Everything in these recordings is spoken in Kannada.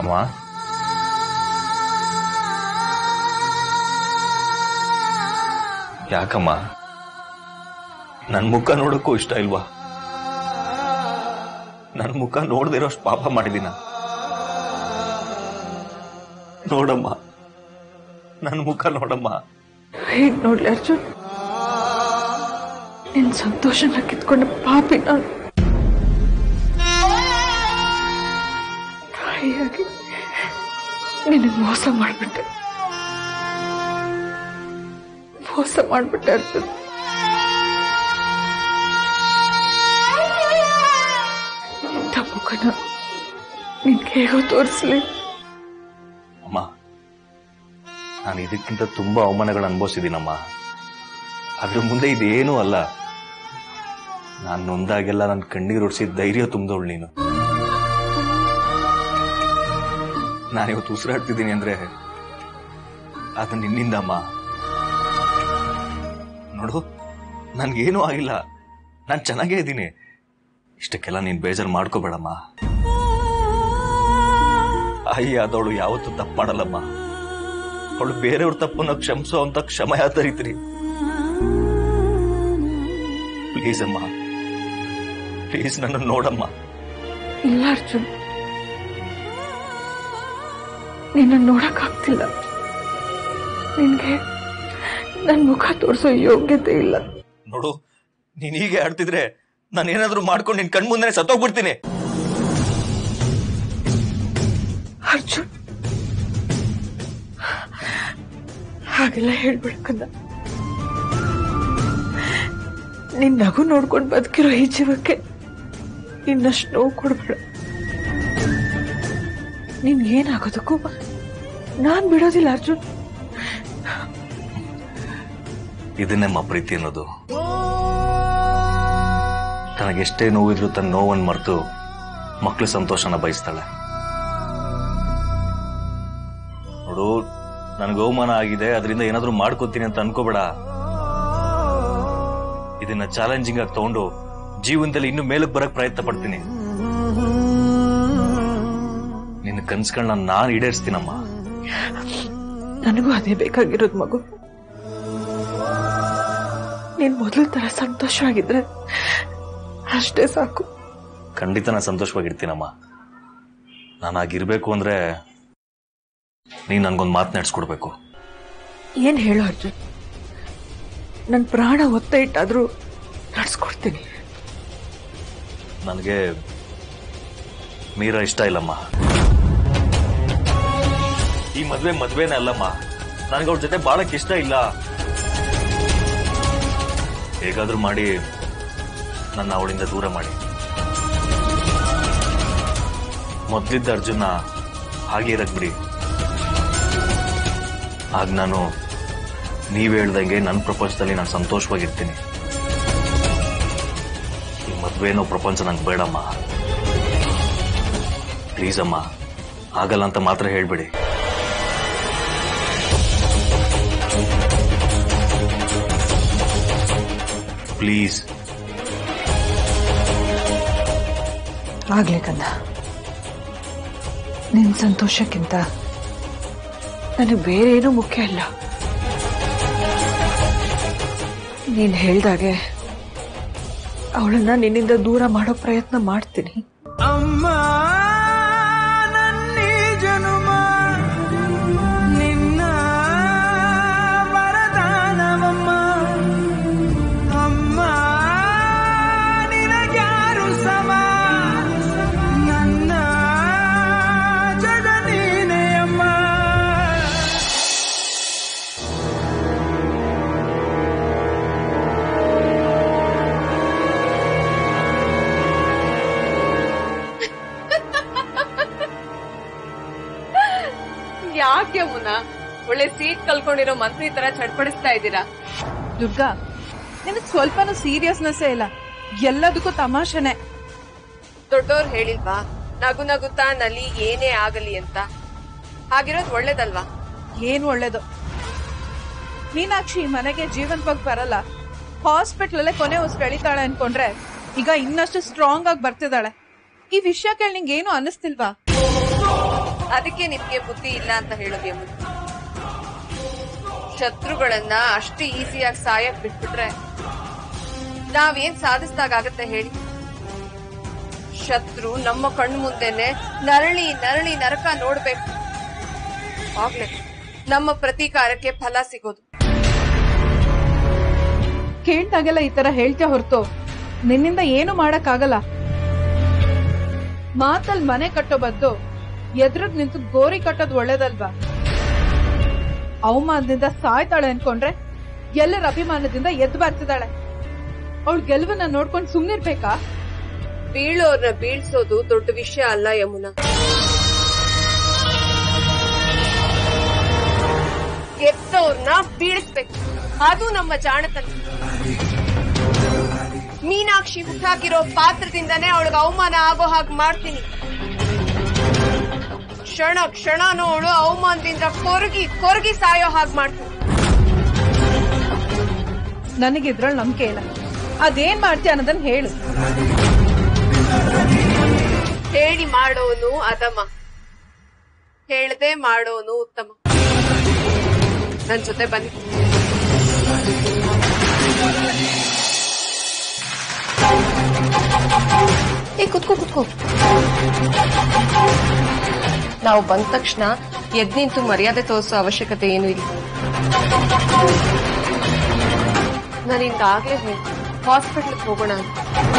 ಅಮ್ಮ ಯಾಕಮ್ಮ ನನ್ ಮುಖ ನೋಡಕ್ಕೂ ಇಷ್ಟ ಇಲ್ವಾ ನನ್ ಮುಖ ನೋಡ್ದಿರೋಷ್ಟು ಪಾಪ ಮಾಡಿದೀನ ನೋಡಮ್ಮ ನನ್ ಮುಖ ನೋಡಮ್ಮ ಹೇಗ್ ನೋಡ್ಲಿ ಅರ್ಜುನ್ ನಿನ್ ಸಂತೋಷನ ಕಿತ್ಕೊಂಡ ಪಾಪಿ ನಾನು ತಾಯಿಯಾಗಿ ನಿನಗೆ ಮೋಸ ಮಾಡ್ಬಿಟ್ಟೆ ಮೋಸ ಮಾಡ್ಬಿಟ್ಟೆ ಅರ್ಜುನ್ ಇಂಥ ಮುಖನ ನಿನ್ಗೆ ಹೇಗೋ ತೋರಿಸ್ಲಿ ಅಮ್ಮ ನಾನು ಇದಕ್ಕಿಂತ ತುಂಬಾ ಅವಮಾನಗಳು ಅನುಭವಿಸಿದ್ದೀನಮ್ಮ ಅದ್ರ ಮುಂದೆ ಇದೇನೂ ಅಲ್ಲ ನಾನು ನೊಂದಾಗೆಲ್ಲ ನನ್ನ ಕಣ್ಣೀರು ಉಡ್ಸಿದ ಧೈರ್ಯ ತುಂಬಿದವಳು ನೀನು ನಾನಿವತ್ತು ಉಸಿರಾಡ್ತಿದ್ದೀನಿ ಅಂದ್ರೆ ಅದು ನಿನ್ನಿಂದ ಅಮ್ಮ ನೋಡು ನನ್ಗೇನೂ ಆಗಿಲ್ಲ ನಾನು ಚೆನ್ನಾಗೇ ಇದ್ದೀನಿ ಇಷ್ಟಕ್ಕೆಲ್ಲ ನೀನ್ ಬೇಜಾರು ಮಾಡ್ಕೋಬೇಡಮ್ಮ ಅಯ್ಯ ಅದವಳು ಯಾವತ್ತೂ ತಪ್ಪು ಮಾಡಲ್ಲಮ್ಮ ಅವಳು ಬೇರೆಯವ್ರ ತಪ್ಪನ್ನ ಕ್ಷಮಿಸೋ ಅಂತ ಕ್ಷಮಯಾತರಿತ್ರಿ ಪ್ಲೀಸ್ ಅಮ್ಮ ಪ್ಲೀಸ್ ನನ್ನ ನೋಡಮ್ಮ ಇಲ್ಲ ಅರ್ಜುನ್ ನಿನ್ನ ನೋಡಕ್ಕಾಗ್ತಿಲ್ಲ ನಿನ್ಗೆ ನನ್ ಮುಖ ತೋರಿಸೋ ಯೋಗ್ಯತೆ ಇಲ್ಲ ನೋಡು ನೀನ್ ಹೀಗೆ ಆಡ್ತಿದ್ರೆ ನಾನು ಏನಾದ್ರೂ ಮಾಡ್ಕೊಂಡು ನಿನ್ ಕಣ್ಮುಂದೆ ಸತ್ತೋಗ್ಬಿಡ್ತೀನಿ ಅರ್ಜುನ್ ಹಾಗೆಲ್ಲ ಹೇಳ್ಬಿಡ್ಕಂದ ನಿನ್ ನಗು ನೋಡ್ಕೊಂಡು ಬದುಕಿರೋ ಈ ಜೀವಕ್ಕೆ ಇನ್ನಷ್ಟು ನೋವು ಕೊಡ್ಬೇಡ ನಿನ್ ಏನಾಗೋದಕ್ಕೂ ನಾನ್ ಬಿಡೋದಿಲ್ಲ ಅರ್ಜುನ್ ಇದನ್ನೆಮ್ಮ ಪ್ರೀತಿ ಅನ್ನೋದು ತನಗೆಷ್ಟೇ ನೋವಿದ್ರು ತನ್ನ ನೋವನ್ನು ಮರೆತು ಮಕ್ಕಳ ಸಂತೋಷನ ಬಯಸ್ತಾಳೆ ನೋಡು ನನಗೆ ಅವಮಾನ ಆಗಿದೆ ಅದರಿಂದ ಏನಾದ್ರೂ ಮಾಡ್ಕೋತೀನಿ ಅಂತ ಅನ್ಕೋಬೇಡ ಇದನ್ನ ಚಾಲೆಂಜಿಂಗ್ ಆಗಿ ತಗೊಂಡು ಜೀವನದಲ್ಲಿ ಇನ್ನು ಮೇಲಕ್ಕೆ ಬರಕ್ ಪ್ರಯತ್ನ ಪಡ್ತೀನಿ ನಿನ್ನ ಕನ್ಸ್ಗಳನ್ನ ನಾನು ಈಡೇರಿಸ್ತೀನಮ್ಮ ನನಗೂ ಅದೇ ಬೇಕಾಗಿರೋದು ಮಗು ನೀನ್ ಮೊದಲ ತರ ಸಂತೋಷವಾಗಿದ್ರೆ ಅಷ್ಟೇ ಸಾಕು ಖಂಡಿತ ನಾನು ಸಂತೋಷವಾಗಿರ್ತೀನಮ್ಮ ನಾನು ಆಗಿರ್ಬೇಕು ಅಂದ್ರೆ ನೀನ್ ನನ್ಗೊಂದು ಮಾತನಾಡ್ಸ್ಕೊಡ್ಬೇಕು ಏನ್ ಹೇಳು ಅರ್ಜುನ್ ನನ್ ಪ್ರಾಣ ಒತ್ತ ಇಟ್ಟಾದ್ರೂ ನಡ್ಸ್ಕೊಡ್ತೀನಿ ನನಗೆ ಮೀರಾ ಇಷ್ಟ ಇಲ್ಲಮ್ಮ ಈ ಮದ್ವೆ ಮದ್ವೆನೇ ಅಲ್ಲಮ್ಮ ನನಗೆ ಅವ್ರ ಜೊತೆ ಬಾಳಕ್ ಇಷ್ಟ ಇಲ್ಲ ಹೇಗಾದ್ರೂ ಮಾಡಿ ನನ್ನ ಅವಳಿಂದ ದೂರ ಮಾಡಿ ಮೊದ್ಲಿದ್ದ ಅರ್ಜುನ ಹಾಗೆ ಇರಕ್ ಬಿಡಿ ಆಗ ನಾನು ನೀವ್ ಹೇಳ್ದಂಗೆ ನನ್ನ ಪ್ರಪಂಚದಲ್ಲಿ ನಾನು ಸಂತೋಷವಾಗಿರ್ತೀನಿ ಈ ಮದ್ವೆನೋ ಪ್ರಪಂಚ ನಂಗೆ ಬೇಡಮ್ಮ ಪ್ಲೀಸ್ ಅಮ್ಮ ಆಗಲ್ಲ ಅಂತ ಮಾತ್ರ ಹೇಳ್ಬೇಡಿ ಪ್ಲೀಸ್ ಆಗ್ಲೇ ಕಂದ ನಿನ್ ಸಂತೋಷಕ್ಕಿಂತ ನನಗೆ ಬೇರೆ ಏನೂ ಮುಖ್ಯ ಇಲ್ಲ ನೀನ್ ಹೇಳ್ದಾಗೆ ಅವಳನ್ನ ನಿನ್ನಿಂದ ದೂರ ಮಾಡೋ ಪ್ರಯತ್ನ ಮಾಡ್ತೀನಿ ಅಮ್ಮ ನನ್ನಿ ಜನುಮ ನಿನ್ನ ವರದಾನವಮ್ಮ ಅಮ್ಮ ನಿನಗ್ಯಾರು ಸಮ ನನ್ನ ಜಗ ನೀನೇ ಅಮ್ಮ ಯಾಕೆ ಮುನ ಒಳ್ಳೆ ಸೀಟ್ ಕಲ್ಕೊಂಡಿರೋ ಮಂತ್ರಿ ತರ ಚಡ್ಪಡಿಸ್ತಾ ಇದ್ದೀರಾ ದುರ್ಗಾ ನಿನಗ್ ಸ್ವಲ್ಪನೂ ಸೀರಿಯಸ್ನೆಸ್ ಇಲ್ಲ ಎಲ್ಲದಕ್ಕೂ ತಮಾಷೆನೆ ದೊಡ್ಡೋರ್ ಹೇಳಿಲ್ವಾ ನಗು ನಗುತ್ತಾ ನಲಿ ಏನೇ ಆಗಲಿ ಅಂತ ಹಾಗಿರೋದ್ ಒಳ್ಳೇದಲ್ವಾ ಏನ್ ಒಳ್ಳೇದು ಮೀನಾಕ್ಷಿ ಈ ಮನೆಗೆ ಜೀವಂತವಾಗಿ ಬರಲ್ಲ ಹಾಸ್ಪಿಟಲ್ ಅಲ್ಲೇ ಕೊನೆ ಉಸಿರು ಎಳಿತಾಳೆ ಅನ್ಕೊಂಡ್ರೆ ಈಗ ಇನ್ನಷ್ಟು ಸ್ಟ್ರಾಂಗ್ ಆಗಿ ಬರ್ತಿದ್ದಾಳೆ ಈ ವಿಷಯ ಕೇಳಿ ನಿಂಗೆ ಏನು ಅನ್ನಿಸ್ತಿಲ್ವಾ ಅದಕ್ಕೆ ನಿಮ್ಗೆ ಬುದ್ಧಿ ಇಲ್ಲ ಅಂತ ಹೇಳೋದು ಯಮುನ ಶತ್ರುಗಳನ್ನ ಅಷ್ಟು ಈಸಿಯಾಗಿ ಸಾಯಕ್ ಬಿಟ್ಬಿಟ್ರೆ ನಾವೇನ್ ಸಾಧಿಸ್ದಾಗತ್ತೆ ಹೇಳಿ ಶತ್ರು ನಮ್ಮ ಕಣ್ಣು ಮುಂದೆನೆ ನರಳಿ ನರಳಿ ನರಕ ನೋಡ್ಬೇಕು ಆಗ್ಲೇ ನಮ್ಮ ಪ್ರತೀಕಾರಕ್ಕೆ ಫಲ ಸಿಗೋದು ಕೇಳ್ದಾಗೆಲ್ಲ ಈ ತರ ಹೇಳ್ತೀಯ ಹೊರತು ನಿನ್ನಿಂದ ಏನು ಮಾಡಕ್ಕಾಗಲ್ಲ ಮಾತಲ್ ಮನೆ ಕಟ್ಟೋ ಬದ್ದು ಎದುರುಗ್ ನಿಂತು ಗೋರಿ ಕಟ್ಟೋದು ಒಳ್ಳೇದಲ್ವಾ ಅವಮಾನದಿಂದ ಸಾಯ್ತಾಳೆ ಅನ್ಕೊಂಡ್ರೆ ಎಲ್ಲರ ಅಭಿಮಾನದಿಂದ ಎದ್ದು ಬರ್ತಿದ್ದಾಳೆ ಅವಳು ಗೆಲುವನ್ನ ನೋಡ್ಕೊಂಡು ಸುಮ್ನಿರ್ಬೇಕಾ ಬೀಳೋರ್ನ ಬೀಳ್ಸೋದು ದೊಡ್ಡ ವಿಷಯ ಅಲ್ಲ ಯಮುನಾ ಎತ್ತೋರ್ನ ಬೀಳಿಸ್ಬೇಕು ಅದು ನಮ್ಮ ಜಾಣತನ ಮೀನಾಕ್ಷಿ ಹುಟ್ಟಾಕಿರೋ ಪಾತ್ರದಿಂದನೇ ಅವಳಿಗೆ ಅವಮಾನ ಆಗೋ ಹಾಗೆ ಮಾಡ್ತೀನಿ ಕ್ಷಣ ಕ್ಷಣನೂ ಅವಳು ಅವಮಾನದಿಂದ ಕೊರಗಿ ಕೊರಗಿ ಸಾಯೋ ಹಾಗೆ ಮಾಡ್ತೀನಿ ನನಗಿದ್ರಲ್ಲಿ ನಂಬಿಕೆ ಇಲ್ಲ ಅದೇನ್ ಮಾಡ್ತೀಯ ಅನ್ನೋದನ್ನ ಹೇಳು ಹೇಳಿ ಮಾಡೋನು ಅಧಮ ಹೇಳದೆ ಮಾಡೋನು ಉತ್ತಮ ನನ್ ಜೊತೆ ಬನ್ನಿ ಏ ಕುತ್ಕೋ ಕುತ್ಕೋ ನಾವು ಬಂದ ತಕ್ಷಣ ಎದ್ ನಿಂತು ಮರ್ಯಾದೆ ತೋರಿಸೋ ಅವಶ್ಯಕತೆ ಏನೂ ಇಲ್ಲ ನಾನು ಈಗಾಗ್ಲೇ ಹೇಳಿ ಹಾಸ್ಪಿಟ್ಲ್ಗೆ ಹೋಗೋಣ ಅಂತ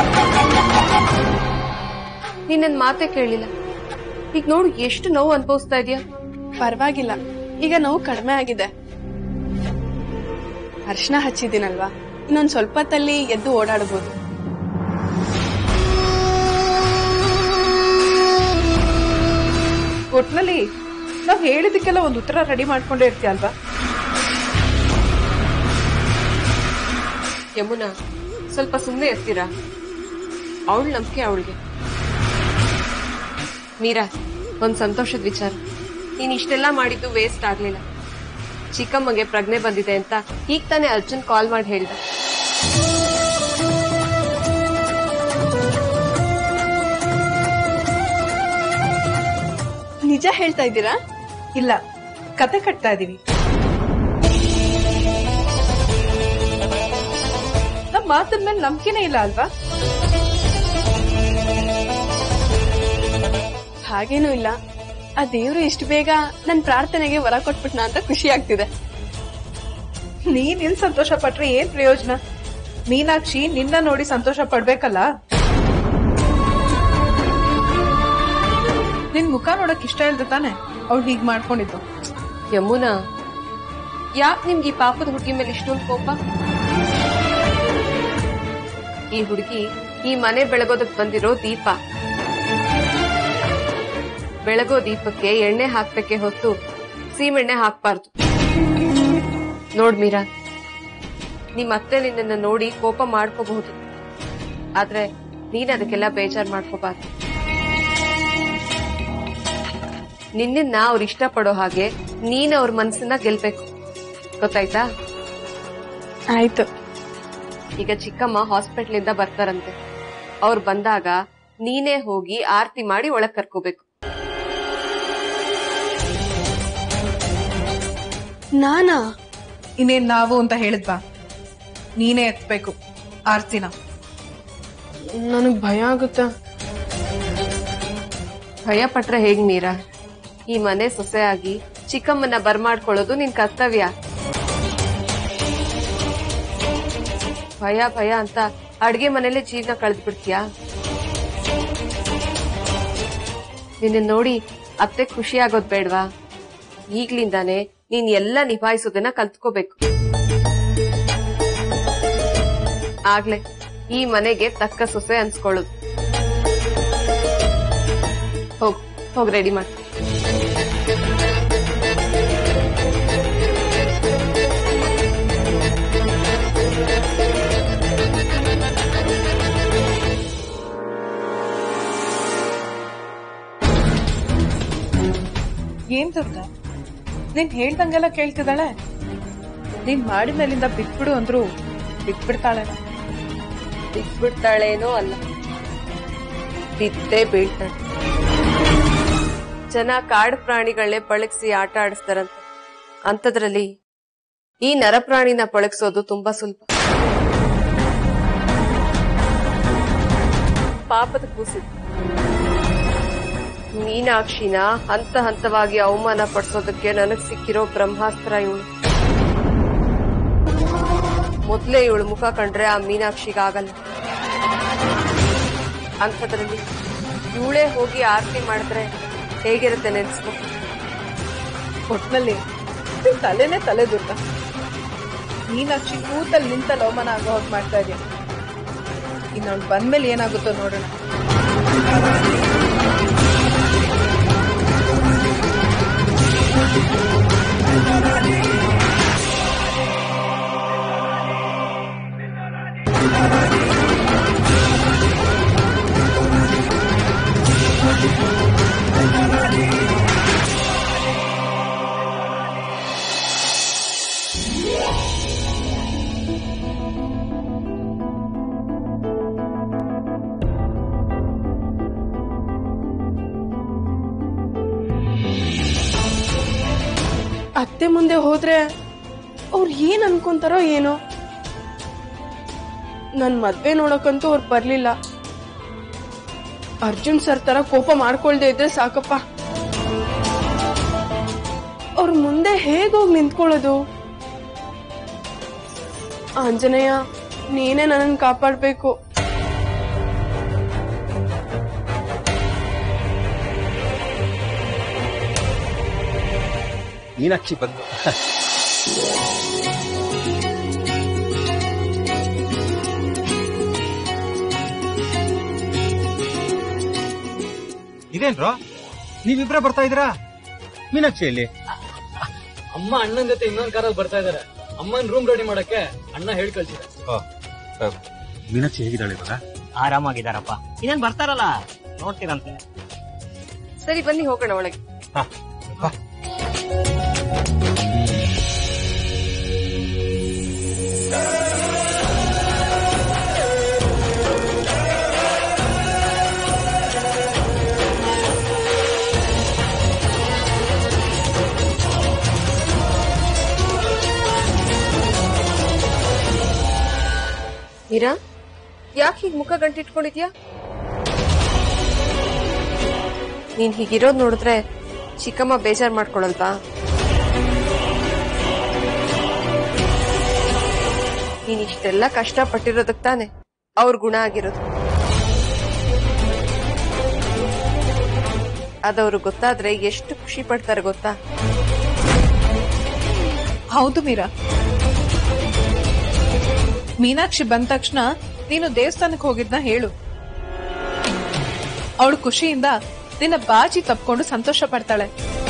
ನೀನ್ ನನ್ ಮಾತೇ ಕೇಳಿಲ್ಲ ಈಗ ನೋಡು ಎಷ್ಟು ನೋವು ಅನುಭವಿಸ್ತಾ ಇದೀಯಾ ಪರವಾಗಿಲ್ಲ ಈಗ ನೋವು ಕಡಿಮೆ ಆಗಿದೆ ಅರ್ಶನ ಹಚ್ಚಿದ್ದೀನಲ್ವಾ ಇನ್ನೊಂದ್ ಸ್ವಲ್ಪ ಹೊತ್ತಲ್ಲಿ ಎದ್ದು ಓಡಾಡಬಹುದು ಒಟ್ನಲ್ಲಿ ನಾವ್ ಹೇಳಿದಕ್ಕೆಲ್ಲ ಒಂದು ಉತ್ತರ ರೆಡಿ ಮಾಡ್ಕೊಂಡೇ ಇರ್ತೀಯ ಅಲ್ವಾ ಯಮುನಾ ಸ್ವಲ್ಪ ಸುಮ್ಮನೆ ಇರ್ತೀರಾ ಅವಳ ನಂಬಿಕೆ ಅವಳಿಗೆ ಮೀರಾ ಒಂದ್ ಸಂತೋಷದ ವಿಚಾರ ನೀನ್ ಇಷ್ಟೆಲ್ಲ ಮಾಡಿದ್ದು ವೇಸ್ಟ್ ಆಗ್ಲಿಲ್ಲ ಚಿಕ್ಕಮ್ಮಗೆ ಪ್ರಜ್ಞೆ ಬಂದಿದೆ ಅಂತ ಈಗ ತಾನೇ ಅರ್ಜುನ್ ಕಾಲ್ ಮಾಡಿ ಹೇಳ್ದ ನಿಜ ಹೇಳ್ತಾ ಇದ್ದೀರಾ ಇಲ್ಲ ಕತೆ ಕಟ್ತಾ ಇದೀವಿ ನಮ್ ಮಾತಿನ ಮೇಲೆ ನಂಬಿಕೆನೇ ಇಲ್ಲ ಅಲ್ವಾ ಹಾಗೇನೂ ಇಲ್ಲ ಆ ದೇವ್ರು ಇಷ್ಟು ಬೇಗ ನನ್ ಪ್ರಾರ್ಥನೆಗೆ ವರ ಕೊಟ್ಬಿಟ್ನ ಅಂತ ಖುಷಿ ಆಗ್ತಿದೆ ನೀನ್ ಇಲ್ ಸಂತೋಷ ಪಟ್ರೆ ಏನ್ ಪ್ರಯೋಜನ ಮೀನಾಕ್ಷಿ ನಿನ್ನ ನೋಡಿ ಸಂತೋಷ ಪಡ್ಬೇಕಲ್ಲ ನಿನ್ ಮುಖ ನೋಡಕ್ ಇಷ್ಟ ಇಲ್ದ ತಾನೆ ಅವ್ಳು ಹೀಗ್ ಮಾಡ್ಕೊಂಡಿದ್ದು ಯಮುನಾ ಯಾಕೆ ನಿಮ್ಗೆ ಈ ಪಾಪದ ಹುಡುಗಿ ಮೇಲೆ ಇಷ್ಟೊಂದು ಕೋಪ ಈ ಹುಡುಗಿ ಈ ಮನೆ ಬೆಳಗೋದಕ್ ಬಂದಿರೋ ದೀಪ ಬೆಳಗೋ ದೀಪಕ್ಕೆ ಎಣ್ಣೆ ಹಾಕ್ಬೇಕೆ ಹೊತ್ತು ಸೀಮೆಣ್ಣೆ ಹಾಕ್ಬಾರ್ದು ನೋಡ್ ಮೀರಾ ನಿಮ್ ಅತ್ತೆ ನಿನ್ನನ್ನ ನೋಡಿ ಕೋಪ ಮಾಡ್ಕೋಬಹುದು ಆದ್ರೆ ನೀನ್ ಅದಕ್ಕೆಲ್ಲ ಬೇಜಾರ್ ಮಾಡ್ಕೋಬಾರ್ದು ನಿನ್ನನ್ನ ಅವ್ರು ಇಷ್ಟಪಡೋ ಹಾಗೆ ನೀನ್ ಅವ್ರ ಮನ್ಸನ್ನ ಗೆಲ್ಬೇಕು ಗೊತ್ತಾಯ್ತಾ ಆಯ್ತು ಈಗ ಚಿಕ್ಕಮ್ಮ ಹಾಸ್ಪಿಟಲ್ ಇಂದ ಬರ್ತಾರಂತೆ ಅವ್ರು ಬಂದಾಗ ನೀನೇ ಹೋಗಿ ಆರತಿ ಮಾಡಿ ಒಳಗ್ ಕರ್ಕೋಬೇಕು ನಾನಾ ಇನ್ನೇನ್ ನಾವು ಅಂತ ಹೇಳಿದ್ವಾ ನೀನೇ ಎತ್ಬೇಕು ಆರ್ತಿನ ನನಗ್ ಭಯ ಆಗುತ್ತಾ ಭಯ ಪಟ್ರೆ ಹೇಗ್ ಮೀರಾ ಈ ಮನೆ ಸೊಸೆಯಾಗಿ ಚಿಕ್ಕಮ್ಮನ್ನ ಬರ್ಮಾಡ್ಕೊಳ್ಳೋದು ನಿನ್ ಕರ್ತವ್ಯ ಭಯ ಭಯ ಅಂತ ಅಡ್ಗೆ ಮನೇಲೆ ಜೀವನ ಕಳೆದು ಬಿಡ್ತೀಯಾ ನಿನ್ನ ನೋಡಿ ಅತ್ತೆ ಖುಷಿ ಆಗೋದ್ ಬೇಡ್ವಾ ಈಗ್ಲಿಂದಾನೆ ನೀನ್ ಎಲ್ಲ ನಿಭಾಯಿಸೋದನ್ನ ಕಲ್ತ್ಕೋಬೇಕು ಆಗ್ಲೇ ಈ ಮನೆಗೆ ತಕ್ಕ ಸೊಸೆ ಅನ್ಸ್ಕೊಳ್ಳೋದು ಹೋಗ್ ಹೋಗ್ ರೆಡಿ ಮಾಡಿ ಏನ್ ದುರ್ಗ ನೀನ್ ಹೇಳ್ದಂಗೆಲ್ಲ ಕೇಳ್ತಿದ್ದಾಳೆ ನೀನ್ ಮಾಡಿದ್ಮೇಲಿಂದ ಬಿಟ್ಬಿಡು ಅಂದ್ರು ಬಿಟ್ಬಿಡ್ತಾಳೆ ಬಿಟ್ಬಿಡ್ತಾಳೇನೋ ಅಲ್ಲ ಬಿದ್ದೇ ಬೀಳ್ತಾಳೆ ಜನ ಕಾಡು ಪ್ರಾಣಿಗಳನ್ನೇ ಪಳಗಿಸಿ ಆಟ ಆಡಿಸ್ತಾರಂತೆ ಅಂಥದ್ರಲ್ಲಿ ಈ ನರಪ್ರಾಣಿನ ಪಳಗಿಸೋದು ತುಂಬಾ ಸುಲಭ ಪಾಪದ ಕೂಸಿದ್ದು ಮೀನಾಕ್ಷಿನ ಹಂತ ಹಂತವಾಗಿ ಅವಮಾನ ಪಡಿಸೋದಕ್ಕೆ ನನಗ್ ಸಿಕ್ಕಿರೋ ಬ್ರಹ್ಮಾಸ್ತ್ರ ಇವಳು ಮೊದ್ಲೇ ಇವಳು ಮುಖ ಕಂಡ್ರೆ ಆ ಮೀನಾಕ್ಷಿಗಾಗಲ್ಲ ಅಂಥದ್ರಲ್ಲಿ ಇವಳೇ ಹೋಗಿ ಆರತಿ ಮಾಡಿದ್ರೆ ಹೇಗಿರುತ್ತೆ ನೆನ್ಸ್ಕೊ ಒಟ್ನಲ್ಲಿ ನಿನ್ ತಲೆನೇ ತಲೆ ದುರ್ಗ ಮೀನಾಕ್ಷಿ ಕೂತಲ್ಲಿ ನಿಂತಲ್ಲಿ ಅವಮಾನ ಆಗೋ ಹೋಗಿ ಮಾಡ್ತಾ ಇದೆಯಾ ಇನ್ನೊಂದು ಬಂದ್ಮೇಲೆ ಏನಾಗುತ್ತೋ ನೋಡೋಣ ಅತ್ತೆ ಮುಂದೆ ಹೋದ್ರೆ ಅವ್ರು ಏನ್ ಅನ್ಕೊಂತಾರೋ ಏನೋ ನನ್ ಮದ್ವೆ ನೋಡಕ್ಕಂತೂ ಅವ್ರು ಬರ್ಲಿಲ್ಲ ಅರ್ಜುನ್ ಸರ್ ತರ ಕೋಪ ಮಾಡ್ಕೊಳ್ದೆ ಇದ್ರೆ ಸಾಕಪ್ಪ ಅವ್ರ ಮುಂದೆ ಹೇಗೋಗ್ ನಿಂತ್ಕೊಳ್ಳೋದು ಆಂಜನೇಯ ನೀನೇ ನನ್ನನ್ ಕಾಪಾಡ್ಬೇಕು ಮೀನಾಕ್ಷಿ ಬಂದು ಇದೇನ್ರೋ ನೀವಿಬ್ರೇ ಬರ್ತಾ ಇದೀರಾ ಮೀನಾಕ್ಷಿಯಲ್ಲಿ ಅಮ್ಮ ಅಣ್ಣನ ಜೊತೆ ಇನ್ನೊಂದ್ ಕಾರಲ್ಲಿ ಬರ್ತಾ ಇದಾರೆ ಅಮ್ಮನ್ ರೂಮ್ ರೆಡಿ ಮಾಡಕ್ಕೆ ಅಣ್ಣ ಹೇಳಿ ಕಳ್ಸಿದ ಮೀನಾಕ್ಷಿ ಹೇಗಿದ್ದಾಳೆ ಇವಾಗ ಆರಾಮಾಗಿದಾರಪ್ಪ ಇನ್ನೇನ್ ಬರ್ತಾರಲ್ಲ ನೋಡ್ತೀರಂತೆ ಸರಿ ಬನ್ನಿ ಹೋಗೋಣ ಒಳಗೆ ಮೀರಾ ಯಾಕೆ ಹೀಗ್ ಮುಖ ಗಂಟಿಟ್ಕೊಂಡಿದ್ಯಾ ನೀನ್ ಹೀಗಿರೋದ್ ನೋಡಿದ್ರೆ ಚಿಕ್ಕಮ್ಮ ಬೇಜಾರ್ ಮಾಡ್ಕೊಳಲ್ವಾ ನೀನ್ ಇಷ್ಟೆಲ್ಲ ಕಷ್ಟ ಪಟ್ಟಿರೋದಕ್ ತಾನೆ ಅವ್ರ ಗುಣ ಆಗಿರೋದು ಅದವ್ರು ಗೊತ್ತಾದ್ರೆ ಎಷ್ಟು ಖುಷಿ ಪಡ್ತಾರೆ ಗೊತ್ತಾ ಹೌದು ಮೀರಾ ಮೀನಾಕ್ಷಿ ಬಂದ ತಕ್ಷಣ ನೀನು ದೇವಸ್ಥಾನಕ್ಕೆ ಹೋಗಿದ್ನ ಹೇಳು ಅವಳು ಖುಷಿಯಿಂದ ನಿನ್ನ ಬಾಜಿ ತಪ್ಕೊಂಡು ಸಂತೋಷ ಪಡ್ತಾಳೆ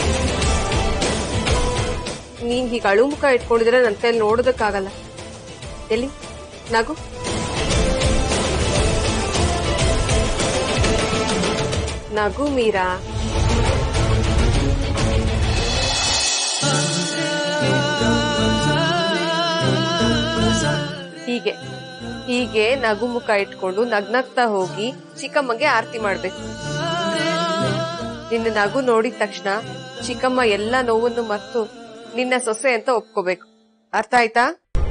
ನೀನ್ ಹೀಗ ಅಳು ಮುಖ ಇಟ್ಕೊಂಡಿದ್ರೆ ನನ್ ಕೈಲಿ ನೋಡೋದಕ್ಕಾಗಲ್ಲ ಎಲ್ಲಿ ನಗು ನಗು ಮೀರಾ ಹೀಗೆ ಹೀಗೆ ನಗು ಮುಖ ಇಟ್ಕೊಂಡು ನಗ್ನಗ್ತಾ ಹೋಗಿ ಚಿಕ್ಕಮ್ಮಗೆ ಆರತಿ ಮಾಡ್ಬೇಕು ನಿನ್ನ ನಗು ನೋಡಿದ ತಕ್ಷಣ ಚಿಕ್ಕಮ್ಮ ಎಲ್ಲ ನೋವನ್ನು ಮರ್ತು ನಿನ್ನ ಸೊಸೆ ಅಂತ ಒಪ್ಕೋಬೇಕು ಅರ್ಥ ಆಯ್ತಾ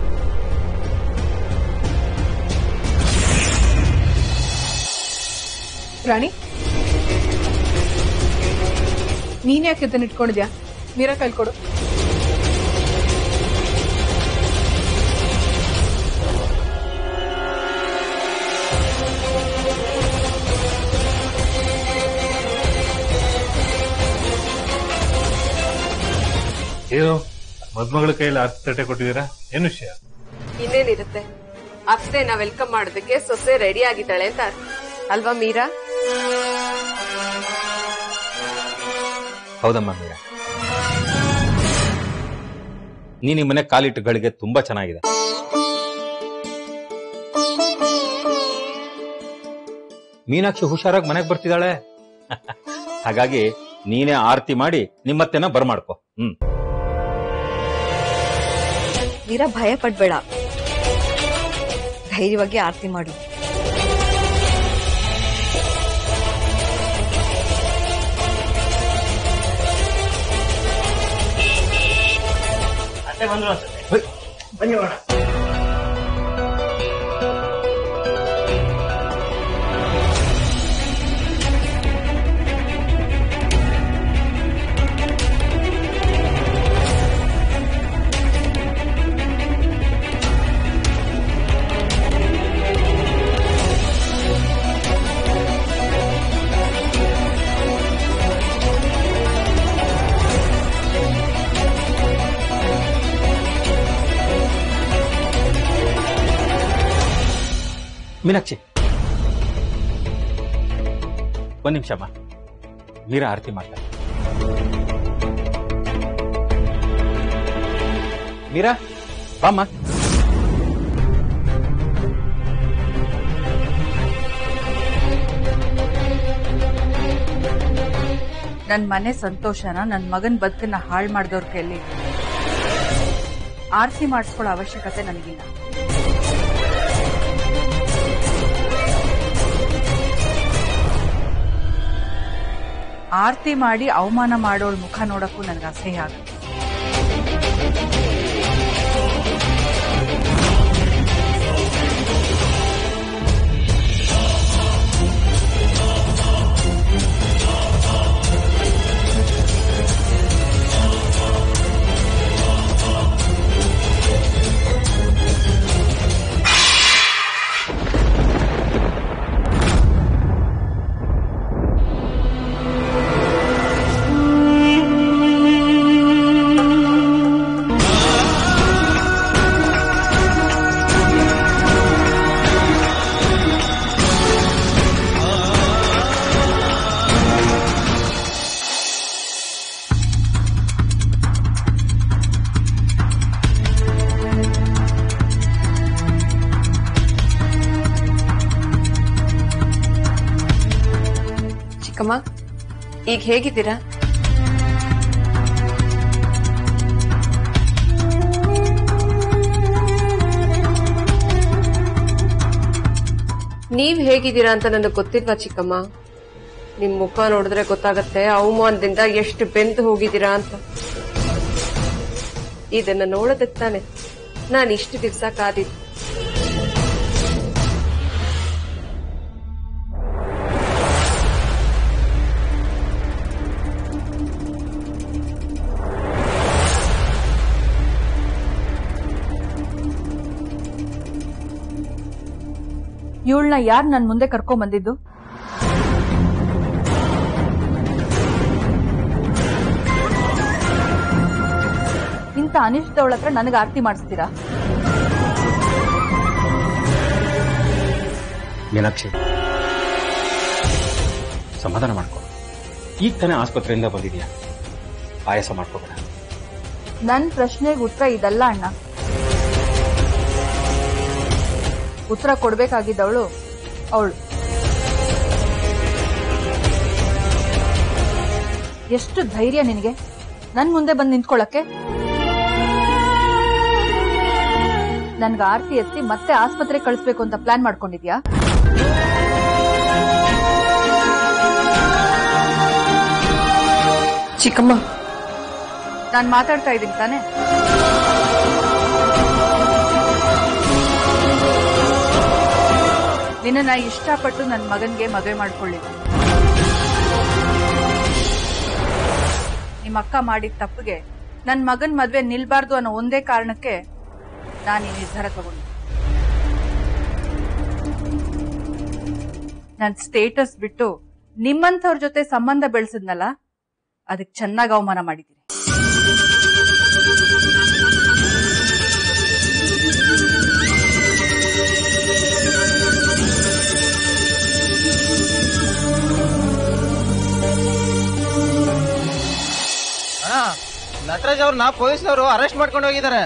ರಾಣಿ ನೀನ್ ಯಾಕೆ ಇದನ್ನ ಇಟ್ಕೊಂಡಿದ್ಯಾ ಮೀರಾ ಕೈಲ್ ಕೊಡು ಏನು ಮದ್ಮಗಳ ಕೈಯಲ್ಲಿ ಅರ್ಥ ತಟ್ಟೆ ಕೊಟ್ಟಿದ್ದೀರಾ ಏನು ವಿಷಯ ಇನ್ನೇನಿರುತ್ತೆ ಅತ್ತೆನ ವೆಲ್ಕಮ್ ಮಾಡೋದಕ್ಕೆ ಸೊಸೆ ರೆಡಿ ಆಗಿದ್ದಾಳೆ ಅಂತ ಅರ್ಥ. ಅಲ್ವಾ ಮೀರಾ ಹೌದಮ್ಮ ಮೀರಾ ನೀನ್ ಈ ಮನೆ ಕಾಲಿಟ್ಟು ಗಳಿಗೆ ತುಂಬಾ ಚೆನ್ನಾಗಿದೆ ಮೀನಾಕ್ಷಿ ಹುಷಾರಾಗಿ ಮನೆಗೆ ಬರ್ತಿದ್ದಾಳೆ ಹಾಗಾಗಿ ನೀನೇ ಆರತಿ ಮಾಡಿ ನಿಮ್ಮತ್ತೆನ ಬರ್ಮಾಡ್ಕೊ ಹ್ಮ್ ವೀರ ಭಯ ಪಡ್ಬೇಡ ಧೈರ್ಯವಾಗಿ ಆರತಿ ಮಾಡು ಅತ್ತೆ ಬಂದ್ರು ಅನ್ಸುತ್ತೆ ಬನ್ನಿ ಹೋಗೋಣ ಮೀನಾಕ್ಷಿ ಒಂದ್ ನಿಮಿಷ ಅಮ್ಮ ಮೀರಾ ಆರತಿ ಮಾಡ್ತಾರೆ ಮೀರಾ ಬಾಮ್ಮ ನನ್ ಮನೆ ಸಂತೋಷನ ನನ್ ಮಗನ್ ಬದುಕನ್ನ ಹಾಳು ಮಾಡ್ದವ್ರ ಕೈಲಿ ಆರ್ತಿ ಮಾಡಿಸ್ಕೊಳ್ಳೋ ಅವಶ್ಯಕತೆ ನನಗಿಲ್ಲ ಆರ್ತಿ ಮಾಡಿ ಅವಮಾನ ಮಾಡೋಳ್ ಮುಖ ನೋಡಕ್ಕೂ ನನ್ಗೆ ಅಸಹ್ಯ ಆಗುತ್ತೆ ಚಿಕ್ಕಮ್ಮ ಈಗ ಹೇಗಿದ್ದೀರಾ ನೀವ್ ಹೇಗಿದ್ದೀರಾ ಅಂತ ನನಗೆ ಗೊತ್ತಿಲ್ವಾ ಚಿಕ್ಕಮ್ಮ ನಿಮ್ ಮುಖ ನೋಡಿದ್ರೆ ಗೊತ್ತಾಗತ್ತೆ ಅವಮಾನದಿಂದ ಎಷ್ಟು ಬೆಂದು ಹೋಗಿದ್ದೀರಾ ಅಂತ ಇದನ್ನ ನೋಡೋದಕ್ಕೆ ತಾನೆ ನಾನು ಇಷ್ಟು ದಿವ್ಸ ಕಾದಿದ್ದು ಇವಳನ್ನ ಯಾರ್ ನನ್ ಮುಂದೆ ಕರ್ಕೊಂಡ್ ಬಂದಿದ್ದು ಇಂಥ ಅನಿಷ್ಟದವಳ ಹತ್ರ ನನಗೆ ಆರತಿ ಮಾಡಿಸ್ತೀರಾ ಮೀನಾಕ್ಷಿ ಸಮಾಧಾನ ಮಾಡ್ಕೊ ಈಗ ತಾನೇ ಆಸ್ಪತ್ರೆಯಿಂದ ಬಂದಿದ್ಯಾ ಆಯಾಸ ಮಾಡ್ಕೋಬೇಡ ನನ್ ಪ್ರಶ್ನೆಗೆ ಉತ್ತರ ಇದಲ್ಲ ಅಣ್ಣ ಉತ್ತರ ಕೊಡ್ಬೇಕಾಗಿದ್ದವಳು ಅವಳು ಎಷ್ಟು ಧೈರ್ಯ ನಿನಗೆ ನನ್ ಮುಂದೆ ಬಂದು ನಿಂತ್ಕೊಳ್ಳಕ್ಕೆ ನನ್ಗೆ ಆರ್ತಿ ಎತ್ತಿ ಮತ್ತೆ ಆಸ್ಪತ್ರೆ ಕಳಿಸ್ಬೇಕು ಅಂತ ಪ್ಲಾನ್ ಮಾಡ್ಕೊಂಡಿದ್ಯಾ ಚಿಕ್ಕಮ್ಮ ನಾನ್ ಮಾತಾಡ್ತಾ ಇದ್ದೀನಿ ತಾನೆ ನಿನ್ನ ಇಷ್ಟಪಟ್ಟು ನನ್ನ ಮಗನ್ಗೆ ಮದುವೆ ಮಾಡ್ಕೊಳ್ಳಿಲ್ಲ ನಿಮ್ಮ ಅಕ್ಕ ಮಾಡಿದ ತಪ್ಪಿಗೆ ನನ್ನ ಮಗನ್ ಮದ್ವೆ ನಿಲ್ಬಾರ್ದು ಅನ್ನೋ ಒಂದೇ ಕಾರಣಕ್ಕೆ ನಾನು ಈ ನಿರ್ಧಾರ ತಗೊಂಡೆ ನನ್ ಸ್ಟೇಟಸ್ ಬಿಟ್ಟು ನಿಮ್ಮಂಥವ್ರ ಜೊತೆ ಸಂಬಂಧ ಬೆಳೆಸಿದ್ನಲ್ಲ ಅದಕ್ಕೆ ಚೆನ್ನಾಗಿ ಅವಮಾನ ಮಾಡಿದ್ದೀನಿ ಅಣ್ಣ ನಟರಾಜ್ ಅವ್ರನ್ನ ಪೊಲೀಸ್ನವರು ಅರೆಸ್ಟ್ ಮಾಡ್ಕೊಂಡು ಹೋಗಿದ್ದಾರೆ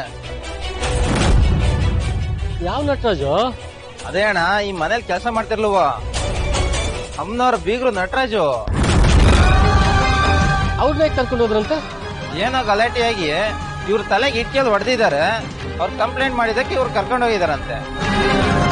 ಯಾವ ನಟರಾಜು ಅದೇ ಅಣ್ಣ ಈ ಮನೇಲಿ ಕೆಲಸ ಮಾಡ್ತಿರ್ಲುವ ಅಮ್ಮನವ್ರ ಬೀಗರು ನಟರಾಜು ಅವ್ರನ್ನೇ ಕರ್ಕೊಂಡು ಹೋದ್ರಂತೆ ಏನೋ ಗಲಾಟೆಯಾಗಿ ಇವ್ರ ತಲೆಗೆ ಇಟ್ಕೆಲ್ ಹೊಡೆದಿದ್ದಾರೆ ಅವ್ರು ಕಂಪ್ಲೇಂಟ್ ಮಾಡಿದಕ್ಕೆ ಇವ್ರು ಕರ್ಕೊಂಡು ಹೋಗಿದಾರಂತೆ